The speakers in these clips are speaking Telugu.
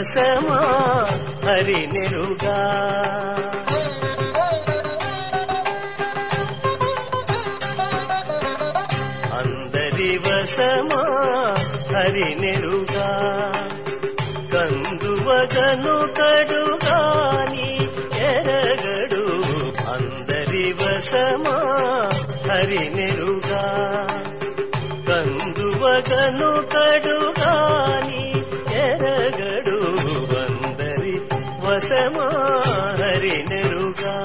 వశమా హరి నెరుగా అందరి వశమా హరి నెరుగా కందువగను కడుగాని ఎరగడు అందరి వశమా హరి నెరుగా కందువగను కడుగాని ఎరగడు అందరి వశమా హరి నెరుగా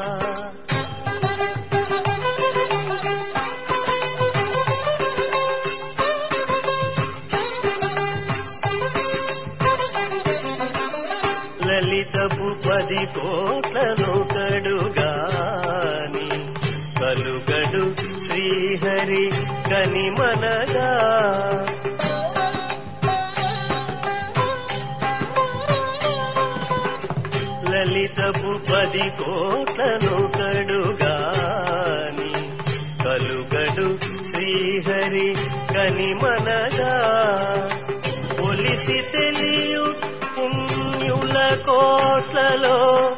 లలితపు పది కోట్లను కడుగాని కలుగడు శ్రీహరి కనిమనగా లలితపు పది కోట్లను కడుగాని కలుగడు శ్రీహరి కనిమనగా ఒలిసి తెలియు పుణ్యుల కోట్లలో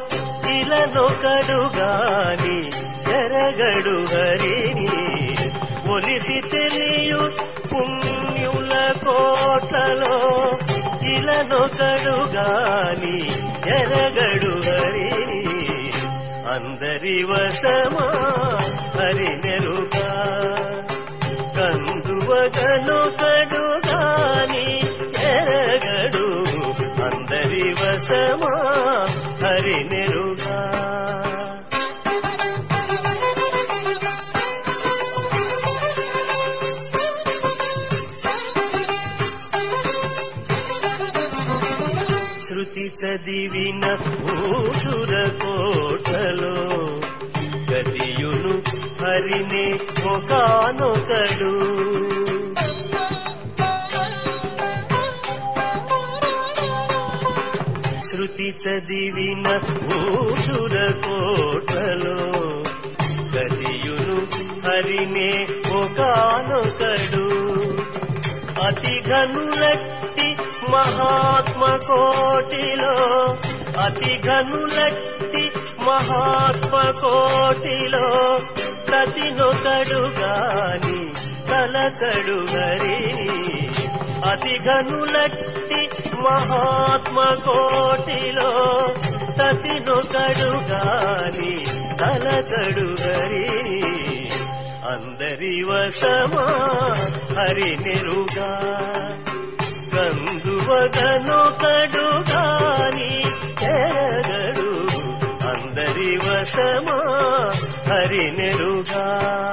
ఇలనొకడుగాని ఎరగడు హరిని ఒలిసి తెలియు పుణ్యుల కోట్లలో ఇలనొకడుగాని ఎరగడు హరిని అందరి వశమా హరి నెరుగా కందువగను కడుగాని ఎరగడు అందరి వశమా హరి నెరుగా శృతి చదివిన ఊసుర కోటలో గదియును హరిని ఒకనొకడు శృతి చదివిన ఊసుర కోటలో గదియును హరినే ఒకనొకడు అతి ఘనులట్టి మహాత్మ కోటిలో అతి ఘనులట్టి మహాత్మ కోటిలో ప్రతినొకడు గాని తలచడు హరి అతి ఘనులట్టి మహాత్మ కోటిలో ప్రతినొకడు గాని తలచడు హరి అందరి వశమా హరి నెరుగా కందువగను కడుగాని ఎరగడు అందరి వశమా హరి నెరుగా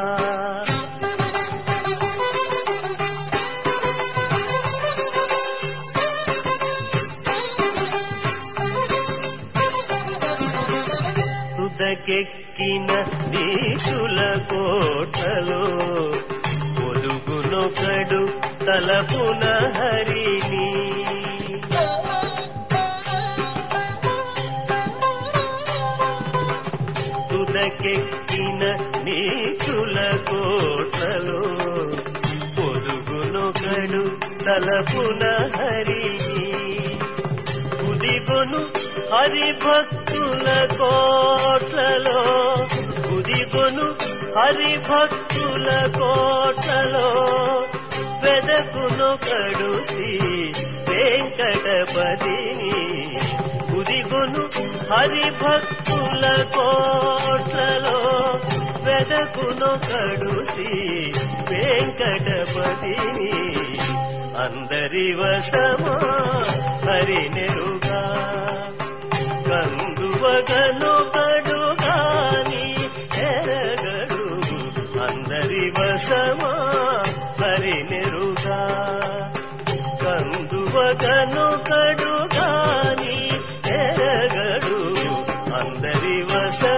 తుదకెక్కిన నీచుల కోటలో ఒదుగునొకడు తలపున హరిని తుదకెక్కిన నీచుల కోటలో ఒదుగునొకడు తలపున హరిని ఉదిగొను హరి భక్తుల కోట్లలో ఉదిగొను హరి భక్తుల కోట్లలో వెదకును కడుసి వెంకటపతిని ఉదిగొను హరి భక్తుల కోట్లలో వెదకును కడుసి వెంకటపతిని అందరి వశమా హరి నెరుగా కందువగను కడుగాని ఎరగడు అందరి వశమా హరి నెరుగా కందువగను కడుగాని ఎరగడు అందరి వశ